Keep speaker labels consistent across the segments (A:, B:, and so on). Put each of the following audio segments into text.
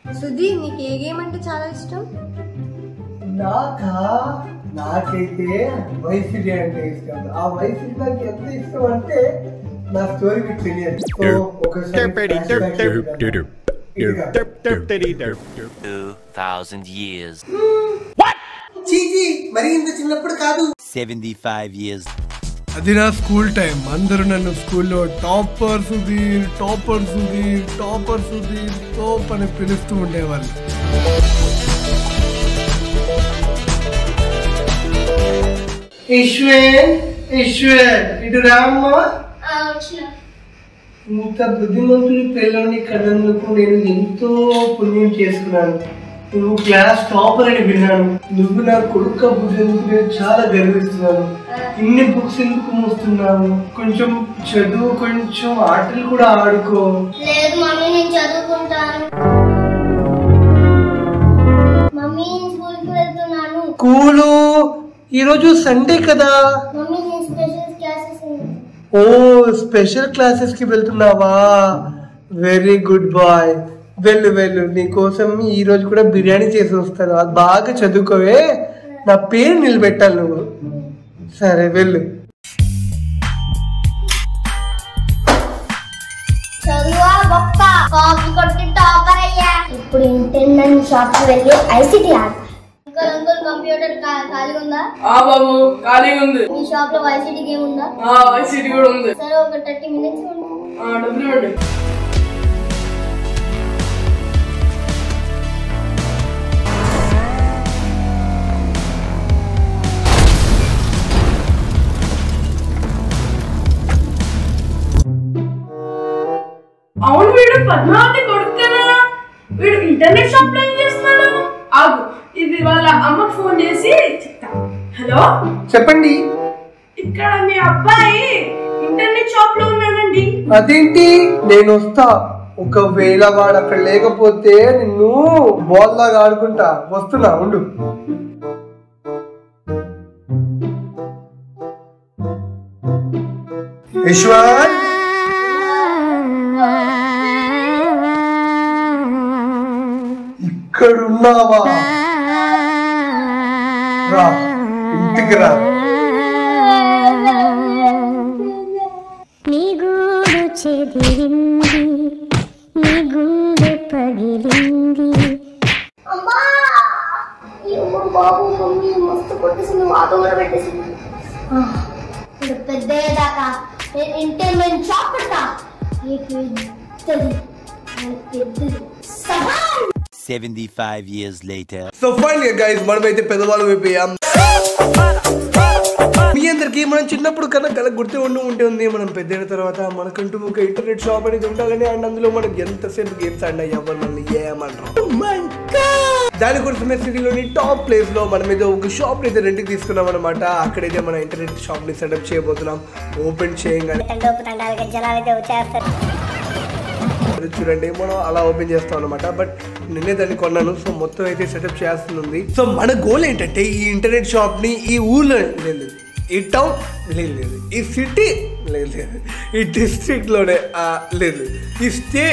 A: సుధీర్ నీకు ఏ గేమ్ అంటే చాలా ఇష్టం
B: నాకా నాకైతే వైఫిరి అంటే ఇష్టం ఆ వైఫిరి నాకు ఎంత ఇష్టం అంటే నా స్టోరీ మీకు తెలియదు సో ఒకసారి flashback వెళ్దాం. ఇదిగా.
C: 2,000 years.
B: చీచి మరి ఇంత చిన్నప్పుడు కాదు
C: 75 years.
B: అది నా స్కూల్ టైం అందరూ నన్ను స్కూల్లో topper Sudheer topper Sudheer topper Sudheer top అని పిలుస్తూ ఉండేవాళ్ళు ఈశ్వర్ ఈశ్వర్ ఇటు రామ్మా ఇంత బుద్ధిమంతుడి పిల్లని కన్నందుకు నేను ఎంతో పుణ్యం చేసుకున్నాను నువ్వు క్లాస్ టాపర్ అని విన్నాను నువ్వు నా కొడుక బుద్ధిందుకు నేను చాలా గర్విస్తున్నాను ఇన్ని బుక్స్ ఎందుకు మోస్తున్నావు కొంచెం చదువు కొంచెం ఆటలు కూడా ఆడుకో
D: లేదు మమ్మీ నేను చదువుకుంటాను మమ్మీ నేను స్కూల్కి వెళ్తున్నాను
B: కూలు ఈరోజు సండే కదా
D: మమ్మీ నేను స్పెషల్ క్లాసెస్
B: ఓ స్పెషల్ క్లాసెస్ కి వెళ్తున్నావా వెరీ గుడ్ బాయ్ వెళ్ళు వెళ్ళు నీకోసం ఈ రోజు కూడా బిర్యానీ చేసి వస్తాను అది బాగా చదువుకోవే నా పేరు నిలబెట్టాలి నువ్వు సరే వెళ్ళు
D: చదువా బొక్క కాపీ కొట్టి టాపర్ అయ్యా ఇప్పుడు ఇంటర్నెట్ షాప్ కి వెళ్ళి ఐసిటి ఆడు అంకుల్ అంకుల్ కంప్యూటర్ ఖా- ఖాళీగా ఉందా
E: ఆ బాబు ఖాళీగా ఉంది
D: మీ షాప్ లో ఐసిటి గేమ్ ఉందా
E: ఆ వైసీటీ కూడా ఉంది
D: సరే ఒక థర్టీ మినిట్స్ ఉంది
E: ఆ డబ్బులు ఇవ్వండి అవును వీడు పద్మావతి కొడుకు కదా వీడు ఇంటర్నెట్ షాప్ లో ఏం చేస్తున్నాడు ఆగు ఇది వాళ్ళ అమ్మకు ఫోన్ చేసి చెప్తా హలో
B: చెప్పండి
E: ఇక్కడ మీ అబ్బాయి ఇంటర్నెట్ షాప్ లో ఉన్నాడండి
B: అదేంటి నేను వస్తా ఒకవేళ వాడు అక్కడ లేకపోతే నిన్ను బాల్ లాగా ఆడుకుంటా వస్తున్నా ఉండు ఈశ్వర్ ఇక్కడున్నావా రా ఇంటికి రా
F: నీ గూడు చెదిరింది నీ గుండె పగిలింది
D: అమ్మా అయ్యో బాబు మమ్మీ మస్తు కొట్టేసింది వాత కూడా పెట్టేసింది ఇప్పుడు పెద్ద అయ్యేదాకా నేను ఇంటర్నెట్ షాప్ పెడతా నీకు పెద్దది నాకు పెద్దది సవాల్
C: 75 years later.
B: So final guys మనమైతే పెద్దవాళ్ళం అయిపోయాం మీ అందరికి మనం చిన్నప్పుడు కన్నా కల గుర్తు ఉండి ఉంటుంది మనం పెద్దయిన తర్వాత మనకంటూ ఒక ఇంటర్నెట్ షాప్ అనేది ఉండాలని అండ్ అందులో మనకి ఎంతసేపు గేమ్స్ ఆడినా ఎవరు మనల్ని ఏమంటారు దానికోసమే సిటీలోని టాప్ ప్లేస్ లో మనం ఏదో ఒక షాప్ అయితే రెంట్కి తీసుకున్నాం అనమాట అక్కడైతే మన ఇంటర్నెట్ షాప్ ని సెటప్ చేయబోతున్నాం ఓపెన్ చేయగానే
F: తండోపు తండాలుగా జనాలు అయితే వచ్చేస్తారు
B: అది చూడండి మనం అలా ఓపెన్ చేస్తాం అనమాట బట్ నిన్నే దాన్ని కొన్నాను సో మొత్తం అయితే సెటప్ చేయాల్సి ఉంది సో మన గోల్ ఏంటంటే ఈ ఇంటర్నెట్ షాప్ ని ఈ ఊర్లో లేదు లేదు. ఈ టౌన్ లేదు లేదు ఈ సిటీ లేదు లేదు ఈ డిస్ట్రిక్ట్ లోనే ఆ, లేదు ఈ స్టే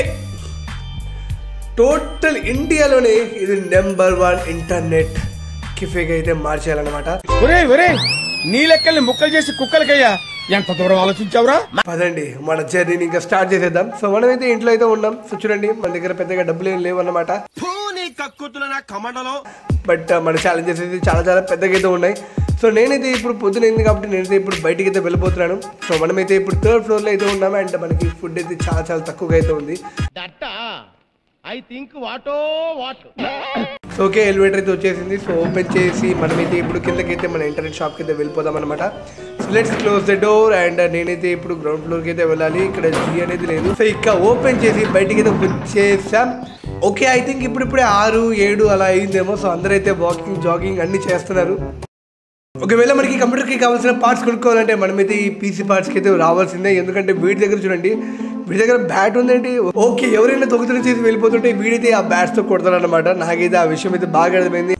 B: టోటల్ ఇండియాలోనే ఇది నెంబర్ వన్ ఇంటర్నెట్ కిఫేగా అయితే మార్చేయాలన్నమాట
G: ఒరే ఒరే నీ లెక్కల్ని ముక్కలు చేసి కుక్కలకయ్యా ఎంత దూరం ఆలోచించావురా
B: పదండి మన జర్నీని ఇంకా స్టార్ట్ చేసేద్దాం సో మనమైతే ఇంట్లో అయితే ఉన్నాం సో చూడండి మన దగ్గర పెద్దగా డబ్బులు ఏం లేవన్నమాట బట్ మన ఛాలెంజెస్ అయితే చాలా చాలా పెద్దగా అయితే ఉన్నాయి సో నేనైతే ఇప్పుడు పొద్దున అయింది కాబట్టి నేనైతే ఇప్పుడు బయటికి అయితే వెళ్ళిపోతున్నాను సో మనమైతే ఇప్పుడు థర్డ్ ఫ్లోర్లో అయితే ఉన్నాము అండ్ మనకి ఫుడ్ అయితే చాలా చాలా తక్కువగా అయితే ఉంది
G: ఐ థింక్ వాటో వాట్
B: సో ఓకే ఎలివేటర్ అయితే వచ్చేసింది సో ఓపెన్ చేసి మనమైతే ఇప్పుడు కిందకైతే మన ఇంటర్నెట్ షాప్కి అయితే వెళ్ళిపోదాం అనమాట so let's close the door and నేనైతే ఇప్పుడు గ్రౌండ్ ఫ్లోర్కి అయితే వెళ్ళాలి ఇక్కడ జీ అనేది లేదు సో ఇక ఓపెన్ చేసి బయటికి అయితే వచ్చేసాం ఓకే ఐ థింక్ ఇప్పుడు ఇప్పుడే ఆరు ఏడు అలా అయిందేమో సో అందరైతే వాకింగ్ జాగింగ్ అన్ని చేస్తున్నారు ఒకవేళ మనకి కంప్యూటర్కి కావాల్సిన పార్ట్స్ కొనుక్కోవాలంటే మనమైతే ఈ పీసీ పార్ట్స్కి అయితే రావాల్సిందే ఎందుకంటే వీడి దగ్గర చూడండి వీడి దగ్గర బ్యాట్ ఉందేంటి ఓకే ఎవరైనా దొంగతనం చేసి వెళ్ళిపోతుంటే వీడైతే ఆ బ్యాట్స్తో కొడతాడనమాట నాకైతే ఆ విషయం అయితే బాగా అర్థమైంది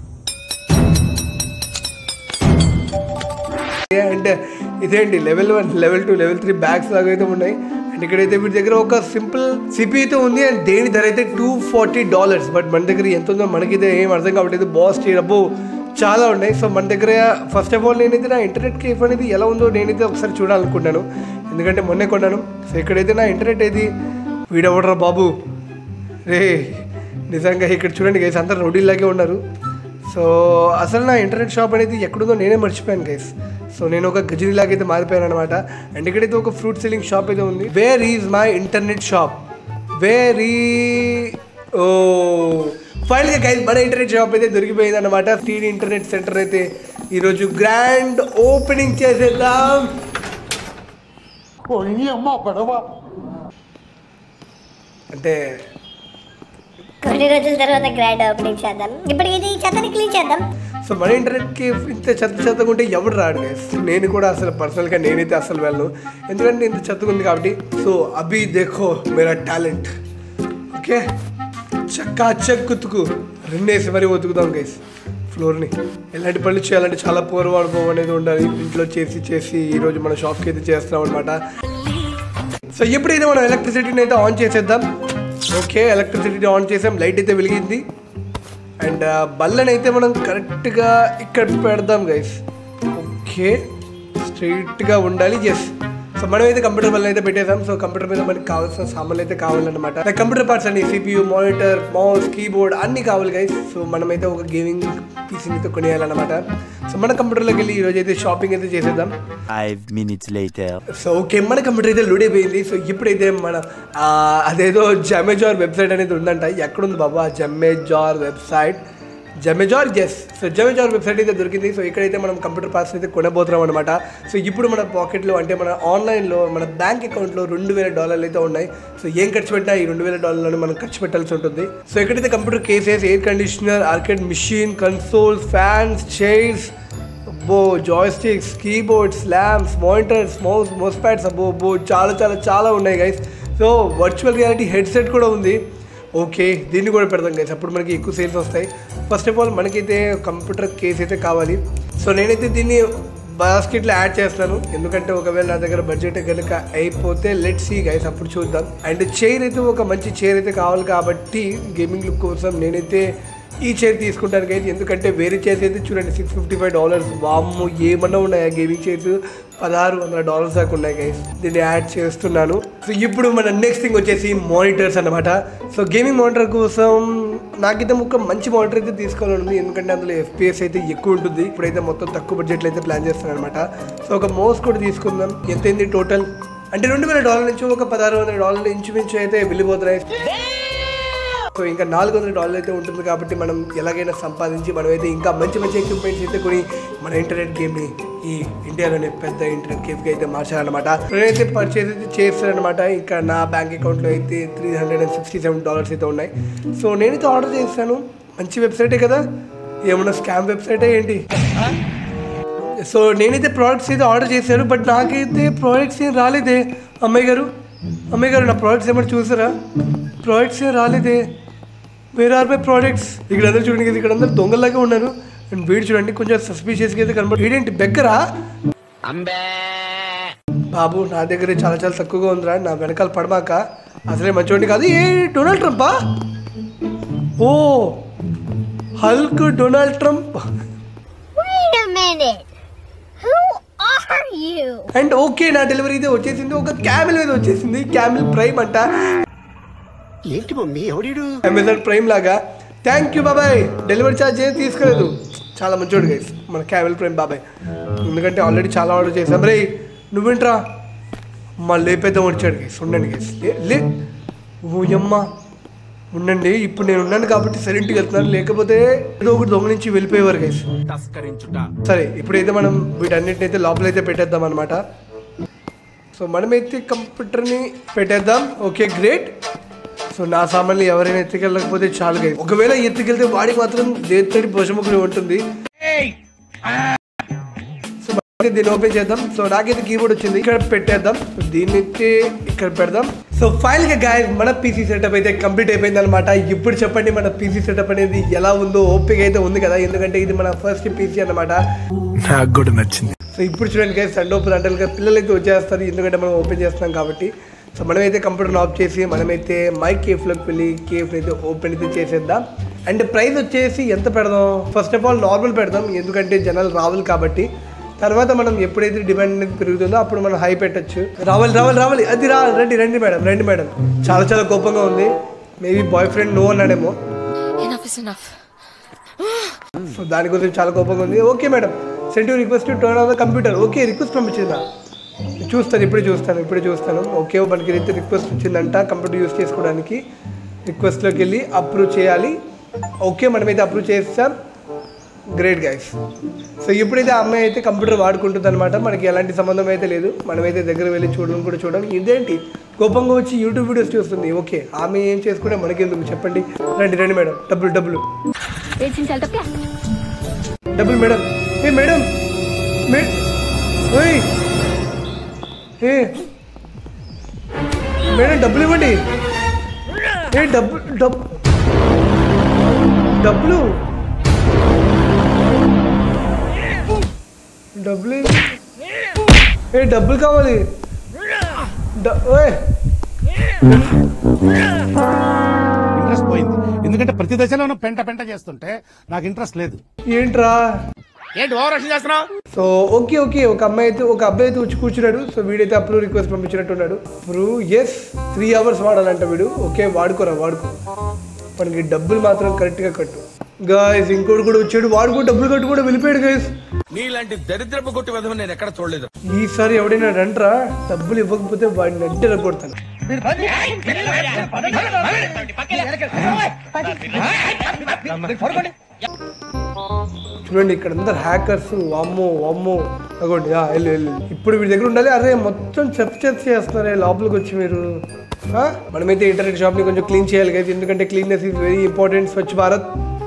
B: అండ్ ఇదేంటి level one level two level three bags లాగా అయితే ఉన్నాయి అండ్ ఇక్కడైతే వీటి దగ్గర ఒక సింపుల్ సిపి అయితే ఉంది అండ్ దేని ధర అయితే టూ ఫార్టీ డాలర్స్ బట్ మన దగ్గర ఎంత ఉందో మనకైతే ఏం అర్థం కావట్లేదు బాస్ డబ్బు చాలా ఉన్నాయి సో మన దగ్గర ఫస్ట్ ఆఫ్ ఆల్ నేనైతే నా ఇంటర్నెట్ కేఫ్ అనేది ఎలా ఉందో నేనైతే ఒకసారి చూడాలనుకుంటున్నాను ఎందుకంటే మొన్నే కొన్నాను సో ఇక్కడైతే నా ఇంటర్నెట్ ఏది వీడవడరా బాబు రే నిజంగా ఇక్కడ చూడండి గైస్ అందరు రౌడీలాగే ఉన్నారు సో అసలు నా ఇంటర్నెట్ షాప్ అనేది ఎక్కడుందో నేనే మర్చిపోయాను గైస్ సో నేను ఒక గజనీలాగా అయితే మారిపోయాను అనమాట అండ్ ఇక్కడైతే ఒక ఫ్రూట్ సెల్లింగ్ షాప్ అయితే ఉంది where is my internet shop where ఈ ఓ ఫైనల్గా గైస్ మన ఇంటర్నెట్ షాప్ అయితే దొరికిపోయింది అనమాట టీడీ ఇంటర్నెట్ సెంటర్ అయితే ఈరోజు గ్రాండ్ ఓపెనింగ్ చేసేద్దాం అంటే
F: కొన్ని రోజుల తర్వాత గ్రాండ్ ఓపెనింగ్ చేద్దాం ఇప్పటికి ఇది చెత్తని క్లీన్ చేద్దాం
B: సో మన ఇంటర్నెట్కి ఇంత చెత్త చెత్తగా ఉంటే ఎవడు రాడు guys. నేను కూడా అసలు పర్సనల్గా నేనైతే అసలు వెళ్ళను ఎందుకంటే ఇంత చెత్తగా ఉంది కాబట్టి సో అభి దేఖో మేరా టాలెంట్ ఓకే చక్కా చెక్ కుతుకు రెండేసి మరీ ఒతుకుదాం గైస్ ఫ్లోర్ని ఎలాంటి పనులు చేయాలంటే చాలా పూర్వ అనుభవం అనేది ఉండాలి ఇంట్లో చేసి చేసి ఈరోజు మన షాప్కి అయితే చేస్తున్నాం అనమాట సో ఎప్పుడైతే మనం ఎలక్ట్రిసిటీని అయితే ఆన్ చేసేద్దాం ఓకే ఎలక్ట్రిసిటీని ఆన్ చేసాం లైట్ అయితే వెలిగింది అండ్ బల్లని అయితే మనం కరెక్ట్గా ఇక్కడ పెడదాం గైస్ ఓకే స్ట్రైట్గా ఉండాలి ఎస్ సో మనం అయితే కంప్యూటర్ బల్ల అయితే పెట్టేసాం సో కంప్యూటర్ మీద మనకి కావాల్సిన సామాన్లు అయితే కావాలన్నమాట కంప్యూటర్ పార్ట్స్ అన్ని సిపియూ మానిటర్ మౌస్ కీబోర్డ్ అన్ని కావాలి గైస్ సో మనమైతే ఒక గేమింగ్ పీసీని అయితే కొనేయాలన్నమాట సో మన కంప్యూటర్లోకి వెళ్ళి ఈరోజు అయితే షాపింగ్ అయితే చేసేద్దాం
C: Five minutes later.
B: So okay మన కంప్యూటర్ అయితే లోడ్ అయిపోయింది సో ఇప్పుడైతే మన ఆ, అదేదో జమెజార్ వెబ్సైట్ అనేది ఉందంట ఎక్కడుంది బాబా జమెజార్ వెబ్సైట్ జమెజార్ ఎస్ సో జమెజార్ వెబ్సైట్ అయితే దొరికింది సో ఇక్కడైతే మనం కంప్యూటర్ పార్ట్స్ అయితే కొనబోతున్నాం అనమాట సో ఇప్పుడు మన పాకెట్లో అంటే మన ఆన్లైన్లో మన బ్యాంక్ అకౌంట్లో రెండు వేల డాలర్లు అయితే ఉన్నాయి సో ఏం ఖర్చు పెట్టినా ఈ రెండు వేల డాలర్లను మనం ఖర్చు పెట్టాల్సి ఉంటుంది సో ఇక్కడైతే computer cases air conditioner arcade machine consoles fans chairs అబ్బో joysticks keyboards lamps monitors mouse mouse pads అబ్బో అబ్బో చాలా చాలా చాలా ఉన్నాయి guys so virtual reality headset కూడా ఉంది ఓకే దీన్ని కూడా పెడదాం గైస్ అప్పుడు మనకి ఎక్కువ సేల్స్ వస్తాయి ఫస్ట్ ఆఫ్ ఆల్ మనకైతే కంప్యూటర్ కేస్ అయితే కావాలి సో నేనైతే దీన్ని బాస్కెట్లో యాడ్ చేస్తాను ఎందుకంటే ఒకవేళ నా దగ్గర బడ్జెట్ కనుక అయిపోతే లెట్ సీ గైస్ అప్పుడు చూద్దాం అండ్ చైర్ అయితే ఒక మంచి చైర్ అయితే కావాలి కాబట్టి గేమింగ్ లుక్ కోసం నేనైతే ఈ చైర్ తీసుకుంటాను అయితే ఎందుకంటే వేరే చైర్స్ అయితే చూడండి సిక్స్ ఫిఫ్టీ ఫైవ్ డాలర్స్ వామ్ము ఏమన్నా ఉన్నాయా గేమింగ్ చైర్స్ పదహారు వందల డాలర్స్ దాకా ఉన్నాయి గైస్ దీన్ని యాడ్ చేస్తున్నాను సో ఇప్పుడు మన నెక్స్ట్ థింగ్ వచ్చేసి మానిటర్స్ అనమాట సో గేమింగ్ మానిటర్ కోసం నాకైతే ఒక మంచి మానిటర్ అయితే తీసుకోవాలని ఉంది ఎందుకంటే అందులో ఎఫ్పిఎస్ అయితే ఎక్కువ ఉంటుంది ఇప్పుడైతే మొత్తం తక్కువ బడ్జెట్లో అయితే ప్లాన్ చేస్తాను అనమాట సో ఒక మౌస్ కూడా తీసుకుందాం ఎంత అయింది టోటల్ అంటే రెండు వేల డాలర్ నుంచి ఒక పదహారు వందల డాలర్లు ఇంచుమించు అయితే వెళ్ళిపోతున్నాయి సో ఇంకా నాలుగు వందల డాలర్ అయితే ఉంటుంది కాబట్టి మనం ఎలాగైనా సంపాదించి మనమైతే ఇంకా మంచి మంచి ఎక్విప్మెంట్స్ అయితే కొని మన ఇంటర్నెట్ గేమ్ని ఈ ఇండియాలోనే పెద్ద ఇంటర్నెట్ గేమ్కి అయితే మార్చాలన్నమాట నేనైతే పర్చేస్ అయితే చేస్తానమాట ఇంకా నా బ్యాంక్ అకౌంట్లో అయితే three hundred and sixty seven dollars అయితే ఉన్నాయి సో నేనైతే ఆర్డర్ చేస్తాను మంచి వెబ్సైటే కదా ఏమన్నా స్కామ్ వెబ్సైటే ఏంటి సో నేనైతే ప్రోడక్ట్స్ అయితే ఆర్డర్ చేశాను బట్ నాకైతే ప్రోడక్ట్స్ ఏం రాలేదే అమ్మాయి గారు అమ్మాయి గారు నా ప్రోడక్ట్స్ ఏమైనా చూసారా ప్రోడక్ట్స్ ఏం రాలేదే వేర్ ఆర్ మై ప్రోడక్ట్స్ ఇక్కడ అందరూ చూడండి కదా ఇక్కడ అందరూ దొంగలాగా ఉన్నారు అండ్ వీడు చూడండి కొంచెం సస్పీషియస్గా అయితే కనబడి వీడేంటి బెగ్గరా బాబు నా దగ్గర చాలా చాలా తక్కువగా ఉందిరా నా వెనకాల పడమాక అసలే మంచివాడిని కాదు ఏ డొనాల్డ్ ట్రంపా ఓ Hulk Donald Trump
D: Wait a minute. Who are you?
B: And okay నా డెలివరీ అయితే వచ్చేసింది ఒక క్యామిల్ మీద వచ్చేసింది క్యామిల్ ప్రైమ్ అంట
H: ఏంటి మమ్మీ ఎవడీడు
B: అమెజాన్ ప్రైమ్ లాగా థ్యాంక్ యూ బాబాయ్ డెలివరీ ఛార్జ్ ఏం తీసుకోలేదు చాలా మంచోడు గైస్ మన క్యామిల్ ప్రైమ్ బాబాయ్ ఎందుకంటే ఆల్రెడీ చాలా ఆర్డర్ చేసాం రే నువ్వేంట్రా మా లేపేద్దాం వచ్చాడు గైస్ ఉండండి గైస్ లే లే ఓయమ్మ ఉండండి ఇప్పుడు నేను ఉన్నాను కాబట్టి సైలెంట్గా వెళ్తున్నాను లేకపోతే ఏదో ఒకటి దొంగ నుంచి వెళ్ళిపోయేవారు గైస్ సరే ఇప్పుడైతే మనం వీటన్నిటిని అయితే లోపలైతే పెట్టేద్దాం అనమాట సో మనమైతే కంప్యూటర్ని పెట్టేద్దాం ఓకే గ్రేట్ సో నా సామాన్లు ఎవరైనా ఎత్తుకెళ్ళకపోతే చాలు గైస్ ఒకవేళ ఎత్తుకెళ్తే వాడికి మాత్రం దేత్తడి భుజముఖులు ఉంటుంది సో మనమైతే దీన్ని ఓపెన్ చేద్దాం సో నాకైతే కీబోర్డ్ వచ్చింది ఇక్కడ పెట్టేద్దాం సో దీన్ని అయితే ఇక్కడ పెడదాం సో ఫైనల్ గా గాయ మన పీసీ సెటప్ అయితే కంప్లీట్ అయిపోయింది అనమాట ఇప్పుడు చెప్పండి మన పీసీ సెటప్ అనేది ఎలా ఉందో ఓపిక అయితే ఉంది కదా ఎందుకంటే ఇది మన ఫస్ట్ పీసీ అన్నమాట
G: నాకు కూడా నచ్చింది
B: సో ఇప్పుడు చూడండి గైస్ సండే ఓపెన్ అంటే పిల్లలు అయితే వచ్చేస్తారు ఎందుకంటే మనం ఓపెన్ చేస్తున్నాం కాబట్టి సో మనమైతే కంప్యూటర్ ఆఫ్ చేసి మనమైతే మై కేఫ్లోకి వెళ్ళి కేఫ్ అయితే ఓపెన్ అయితే చేసేద్దాం అండ్ ప్రైస్ వచ్చేసి ఎంత పెడదాం ఫస్ట్ ఆఫ్ ఆల్ నార్మల్ పెడదాం ఎందుకంటే జనాలు రావాలి కాబట్టి తర్వాత మనం ఎప్పుడైతే డిమాండ్ అనేది పెరుగుతుందో అప్పుడు మనం హై పెట్టచ్చు రావాలి రావాలి రావాలి అది రా రండి రండి మేడం రండి మేడం చాలా చాలా కోపంగా ఉంది మేబీ బాయ్ ఫ్రెండ్ నో అన్నాడేమో సో దానికోసం చాలా కోపంగా ఉంది okay madam send request turn on the computer okay request పంపించిందా చూస్తాను ఇప్పుడే చూస్తాను ఇప్పుడే చూస్తాను ఓకే మనకి అయితే రిక్వెస్ట్ వచ్చిందంట కంప్యూటర్ యూస్ చేసుకోవడానికి రిక్వెస్ట్లోకి వెళ్ళి అప్రూవ్ చేయాలి ఓకే మనమైతే అప్రూవ్ చేస్తాం గ్రేట్ గైస్ సో ఇప్పుడైతే ఆ అమ్మాయి అయితే కంప్యూటర్ వాడుకుంటుంది అనమాట మనకి ఎలాంటి సంబంధం అయితే లేదు మనమైతే దగ్గర వెళ్ళి చూడడం కూడా చూడడం ఇదేంటి కోపంగా వచ్చి యూట్యూబ్ వీడియోస్ చూస్తుంది ఓకే ఆమె ఏం చేసుకుంటే మనకెందుకు చెప్పండి రండి రండి మేడం డబ్బులు డబ్బులు డబ్బులు మేడం ఏ మేడం మే ఓయ్ ఏ మేడం డబ్బులు ఇవ్వండి ఏ డబ్బు డబ్బు డబ్బులు డబ్బులు ఏంటి? ఏ డబ్బులు కావాలి డ- ఓయ్
G: ఇంట్రెస్ట్ పోయింది ఎందుకంటే ప్రతి దశలోనూ పెంట పెంట చేస్తుంటే నాకు ఇంట్రెస్ట్ లేదు
B: ఏంట్రా
G: ఏంటి ఓవర్ చేస్తున్నావు
B: సో ఓకే ఓకే ఒక అమ్మాయి అయితే ఒక అబ్బాయి అయితే వచ్చి కూర్చున్నాడు సో వీడైతే అప్రూవ్ రిక్వెస్ట్ పంపించినట్టున్నాడు అప్రూవ్ ఎస్ త్రీ అవర్స్ వాడాలంట వీడు ఓకే వాడుకోరా వాడుకో మనకి డబ్బులు మాత్రం కరెక్ట్గా కట్టు గాయస్ ఇంకోటి కూడా వచ్చాడు వాడు కూడా డబ్బులు కట్టు కూడా వెళ్ళిపోయాడు గాయస్
I: నీలాంటి దరిద్రపు కొట్టి విధం నేను ఎక్కడ చూడలేదు
B: ఈసారి ఎవడైనా రంట్రా డబ్బులు ఇవ్వకపోతే వాడిని అడ్డు రగొడతాను చూడండి ఇక్కడ అందరు హ్యాకర్స్ అమ్మో అమ్మో అగోండి ఆ, వెళ్ళు వెళ్ళు ఇప్పుడు వీడి దగ్గర ఉండాలి అరే మొత్తం చెత్త చెత్త చేస్తున్నారే లోపలికి వచ్చి మీరు ఆ? మనమైతే ఇంటర్నెట్ షాప్ని కొంచెం క్లీన్ చేయాలి కదా ఎందుకంటే cleanness is very important Swachh Bharat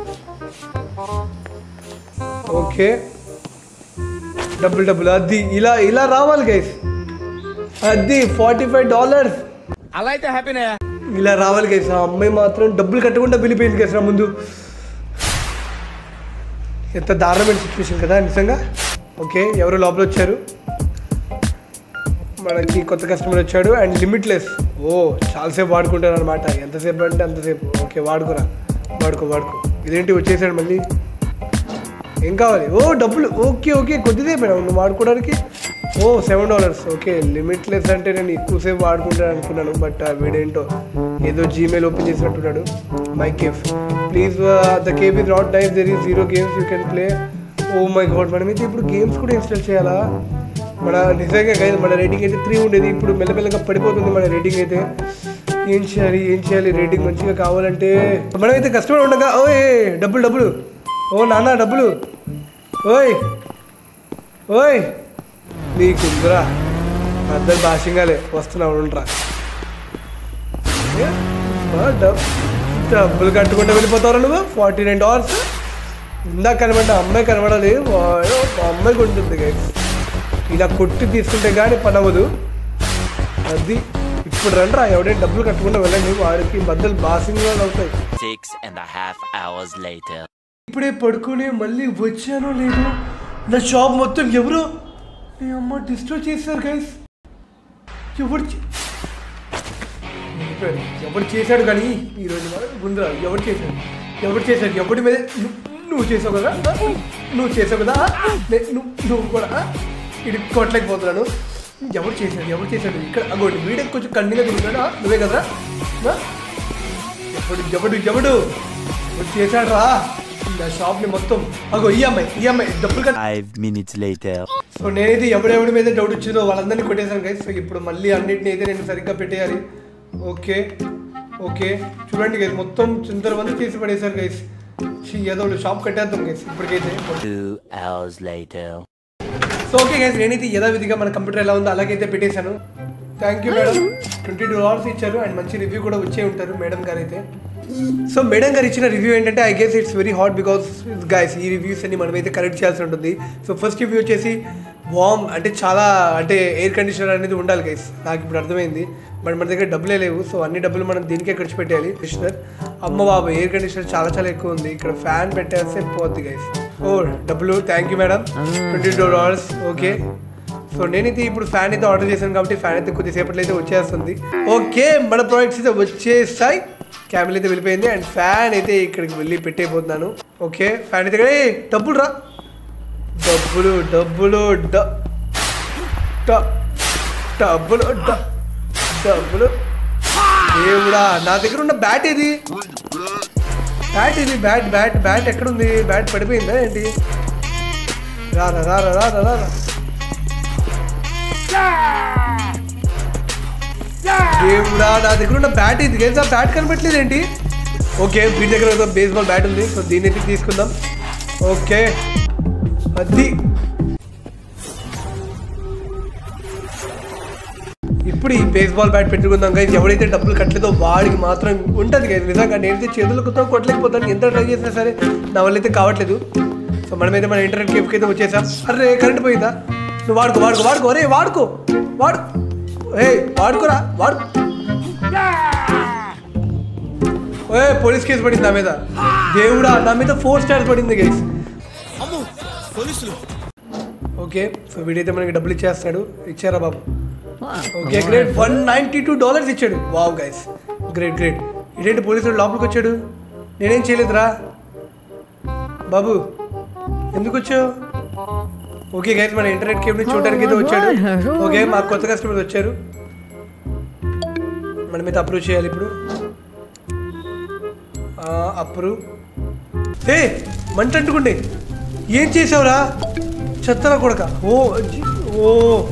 B: okay డబ్బులు డబ్బులు అది ఇలా ఇలా రావాలి గైస్ అది ఫార్టీ ఫైవ్ డాలర్స్
I: అలా అయితే హ్యాపీనే
B: ఇలా రావాలి గైస్ ఆ అమ్మాయి మాత్రం డబ్బులు కట్టకుండా వెళ్ళిపోయింది గైస్ నా ముందు ఎంత దారుణమైన సిచ్యువేషన్ కదా నిజంగా ఓకే ఎవరు లోపల వచ్చారు మనకి కొత్త కస్టమర్ వచ్చాడు అండ్ లిమిట్లెస్ ఓ చాలాసేపు వాడుకుంటారు అనమాట ఎంతసేపు అంటే అంతసేపు ఓకే వాడుకోరా వాడుకో వాడుకో ఇదేంటి వచ్చేసాడు మళ్ళీ ఏం కావాలి ఓ డబ్బులు ఓకే ఓకే కొద్దిదే మేడం నువ్వు వాడుకోవడానికి oh seven dollars okay limitless అంటే నేను ఎక్కువసేపు వాడుకుంటాను అనుకున్నాను బట్ వీడేంటో ఏదో జీమెయిల్ ఓపెన్ చేసినట్టున్నాడు my cafe please the cafe is not nice there is zero games you can play oh my god మనమైతే ఇప్పుడు గేమ్స్ కూడా ఇన్స్టాల్ చేయాలా మన నిజంగా కాదు మన రేటింగ్ అయితే త్రీ ఉండేది ఇప్పుడు మెల్లమెల్లగా పడిపోతుంది మన రేటింగ్ అయితే ఏం చేయాలి ఏం చేయాలి రేటింగ్ మంచిగా కావాలంటే మనమైతే కస్టమర్ ఉండగా ఓ ఏ డబ్బులు డబ్బులు ఓ నాన్న డబ్బులు ఓయ్ ఓయ్ నీకుందిరా అద్దరు భాషంగాలే వస్తున్నావు ఉండరా ఏ? ఆ, డబ్- డబ్బులు కట్టుకుంటూ వెళ్ళిపోతావు నువ్వు ఫార్టీ నైన్ డాలర్స్ ఇందాక కనబడ్డ అమ్మాయి కనబడాలి వాయో, మా అమ్మాయి కొంటుంది గైస్ ఇలా కొట్టి తీసుకుంటే కానీ పని అవ్వదు అది ఇప్పుడు రండిరా ఎవడైనా డబ్బులు కట్టకుండా వెళ్ళండి వాడికి బద్దలు బాసింగ్గా అవుతాయి
C: Six and a half hours later.
B: ఇప్పుడే పడుకొని మళ్ళీ వచ్చానో లేదో నా షాప్ మొత్తం ఎవరో నీ అమ్మ డిస్ట్రాయ్ చేశారు గైస్ ఎవరు చే- వెళ్ళిపోయాడు. ఎవడు చేశాడు కానీ ఈరోజు ముందర ఎవడు చేశాడు ఎవడు చేశాడు ఎవడి మీద ను- నువ్వు చేసావు కదా నువ్వు చేసావు కదా నే- నువ్వు నువ్వు కూడా ఇది కొట్టలేకపోతున్నాను ఎవడు చేశాడు ఎవడు చేశాడు ఇక్కడ అగోటి వీడియో కొంచెం కన్నీగా తిరుగుతాడు ఆ, నువ్వే కదరా ఆ? ఎవడు ఎవడు ఎవడు ఎవడు చేశాడు రా నా షాప్ని మొత్తం అగో ఈ అమ్మాయి ఈ అమ్మాయి డబ్బులు కట్ట
C: Five minutes later.
B: సో నేనైతే ఎవడెవడి మీద డౌట్ వచ్చిందో వాళ్ళందరినీ కొట్టేశాను గైస్ సో ఇప్పుడు మళ్ళీ అన్నిటిని అయితే నేను సరిగ్గా పెట్టేయాలి ఓకే ఓకే చూడండి గైస్ మొత్తం చింతర మంది చేసి పడేశారు గైస్ ఏదో షాప్ కట్టేద్దాం గైస్ ఇప్పటికైతే
C: Two hours later.
B: So okay guys నేనైతే యథావిధిగా మన కంప్యూటర్ ఎలా ఉందో అలాగైతే పెట్టేశాను thank you madam twenty two hours ఇచ్చారు అండ్ మంచి రివ్యూ కూడా వచ్చే ఉంటారు మేడం గారు అయితే సో మేడం గారు ఇచ్చిన రివ్యూ ఏంటంటే I guess it's very hot because guys ఈ రివ్యూస్ అన్ని మనమైతే కరెక్ట్ చేయాల్సి ఉంటుంది సో ఫస్ట్ రివ్యూ వచ్చేసి వామ్ అంటే చాలా అంటే ఎయిర్ కండిషనర్ అనేది ఉండాలి గైస్ నాకు ఇప్పుడు అర్థమైంది బట్ మన దగ్గర డబ్బులే లేవు సో అన్ని డబ్బులు మనం దీనికే ఖర్చు పెట్టాలి కండిషనర్ అమ్మ బాబు ఎయిర్ కండిషనర్ చాలా చాలా ఎక్కువ ఉంది ఇక్కడ ఫ్యాన్ పెట్టేస్తే పోద్ది గైస్ ఓ డబ్బులు thank you madam twenty two dollars okay so నేనైతే ఇప్పుడు ఫ్యాన్ అయితే ఆర్డర్ చేశాను కాబట్టి ఫ్యాన్ అయితే కొద్దిసేపట్లో అయితే వచ్చేస్తుంది ఓకే మన ప్రోడక్ట్స్ అయితే వచ్చేసాయి క్యామెల్ అయితే వెళ్ళిపోయింది అండ్ ఫ్యాన్ అయితే ఇక్కడికి వెళ్ళి పెట్టేయబోతున్నాను ఓకే ఫ్యాన్ అయితే ఇక్కడ- ఏయ్, డబ్బులు రా డబ్బులు డబ్బులు డ- డ- డబ్బులు డ- డబ్బులు దేవుడా నా దగ్గర ఉన్న బ్యాట్ ఇది బ్యాట్ ఇది బ్యాట్ బ్యాట్ బ్యాట్ ఎక్కడుంది బ్యాట్ పడిపోయిందా ఏంటి రారా రారా రారా రారా దేవుడా నా దగ్గర ఉన్న బ్యాట్ ఇది తెలుసా బ్యాట్ కనపట్లేదు ఏంటి ఓకే వీటి దగ్గర ఒక బేస్బాల్ బ్యాట్ ఉంది సో దీన్ని అయితే తీసుకుందాం ఓకే అది ఇప్పుడు ఈ బేస్బాల్ బ్యాట్ పెట్టుకుందాం గైస్ ఎవడైతే డబ్బులు కట్టలేదో వాడికి మాత్రం ఉంటుంది గైస్ నిజంగా నేనైతే చేతులు కుత్తం కొట్టలేకపోతాను ఎంత ట్రై చేసినా సరే నా వల్ల అయితే కావట్లేదు సో మనమైతే మన ఇంటర్నెట్ కేఫ్కి అయితే వచ్చేసాం అరే కరెంట్ పోయిందా నువ్వు వాడుకో వాడుకో వాడుకో అరే వాడుకో వాడు ఏ వాడుకోరా వాడు ఏ పోలీస్ కేసు పడింది నా మీద దేవుడా నా మీద ఫోర్ స్టార్స్ పడింది గైస్ ఓకే సో వీడైతే మనకి డబ్బులు ఇచ్చేస్తాడు ఇచ్చారా బాబు okay great one ninety two dollars ఇచ్చాడు వావ్ గైస్ గ్రేట్ గ్రేట్ ఇదేంటి పోలీసులు లోపలికి వచ్చాడు నేనేం చేయలేదురా బాబు ఎందుకు వచ్చావు ఓకే గైస్ మన ఇంటర్నెట్ కేబుల్ చూడడానికి అయితే వచ్చాడు ఓకే మాకు కొత్త కస్టమర్స్ వచ్చారు మనం అయితే అప్రూవ్ చేయాలి ఇప్పుడు అప్రూవ్ ఏ మంట అంటుకుండే ఏం చేసావురా చెత్తరా కొడక ఓ జీ- ఓ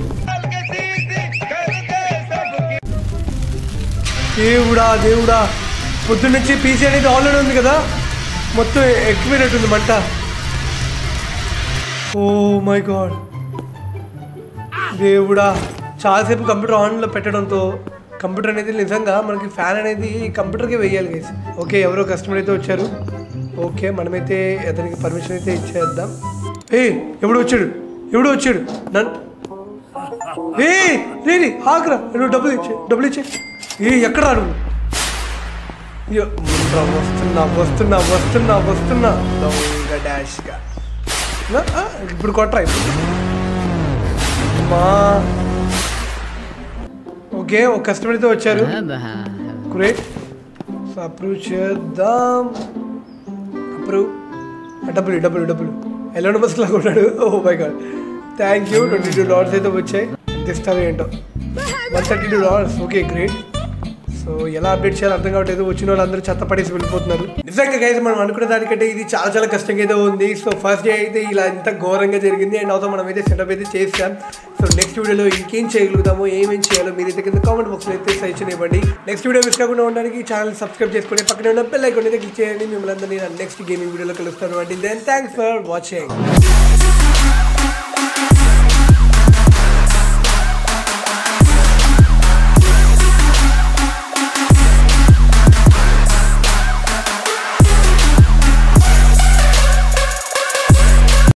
B: దేవుడా దేవుడా పొద్దున్నుంచి పీసీ అనేది ఆన్లైన్ ఉంది కదా మొత్తం ఎక్కిపోయినట్టుంది మంట ఓ మై గాడ్ దేవుడా చాలాసేపు కంప్యూటర్ ఆన్లో పెట్టడంతో కంప్యూటర్ అనేది నిజంగా మనకి ఫ్యాన్ అనేది కంప్యూటర్కి వేయాలి గైస్ ఓకే ఎవరో కస్టమర్ అయితే వచ్చారు ఓకే మనమైతే అతనికి పర్మిషన్ అయితే ఇచ్చేద్దాం ఏ ఎవడు వచ్చాడు ఎవడు వచ్చాడు నన్ను ఏ రే రే ఆగ్రా నువ్వు డబ్బులు ఇచ్చే డబ్బులు ఇచ్చే ఏ ఎక్కడ రా నువ్వు అయ్యో, ముండ్రా, వస్తున్నా వస్తున్నా వస్తున్నా వస్తున్నా దొంగ డాష్గా నా, ఆ, ఇప్పుడు కొట్టరా ఇప్పుడు అమ్మా ఓకే ఒక కస్టమర్ అయితే వచ్చారు గ్రేట్ సో అప్రూవ్ చేద్దాం అప్రూవ్ డబ్బులు డబ్బులు డబ్బులు ఎల్లో బస్ లాగా ఉన్నాడు oh my god thank you twenty two dollars అయితే వచ్చాయి ఎంత ఇస్తారు ఏంటో one thirty two dollars okay great so ఎలా అప్డేట్ చేయాలో అర్థం కావట్లేదు వచ్చిన వాళ్ళందరూ చెత్త పడేసి వెళ్ళిపోతున్నారు నిజంగా గైస్ మనం అనుకున్న దానికంటే ఇది చాలా చాలా కష్టంగా అయితే ఉంది సో ఫస్ట్ డే అయితే ఇలా ఇంత ఘోరంగా జరిగింది అండ్ అవుతా మనం అయితే సెటప్ అయితే చేసాం సో నెక్స్ట్ వీడియోలో ఇంకేం చేయగలుగుతామో ఏమేం చేయాలో మీరు అయితే కింద కామెంట్ బాక్స్లో అయితే సజెషన్ ఇవ్వండి నెక్స్ట్ వీడియో మిస్ కాకుండా ఉండడానికి ఛానల్ సబ్స్క్రైబ్ చేసుకుని పక్కనే ఉన్న బెల్ ఐకాన్ అయితే క్లిక్ చేయండి మిమ్మల్ని అందరినీ నెక్స్ట్ గేమింగ్ వీడియోలో కలుస్తాను అండి దెన్ థ్యాంక్స్ ఫర్ వాచింగ్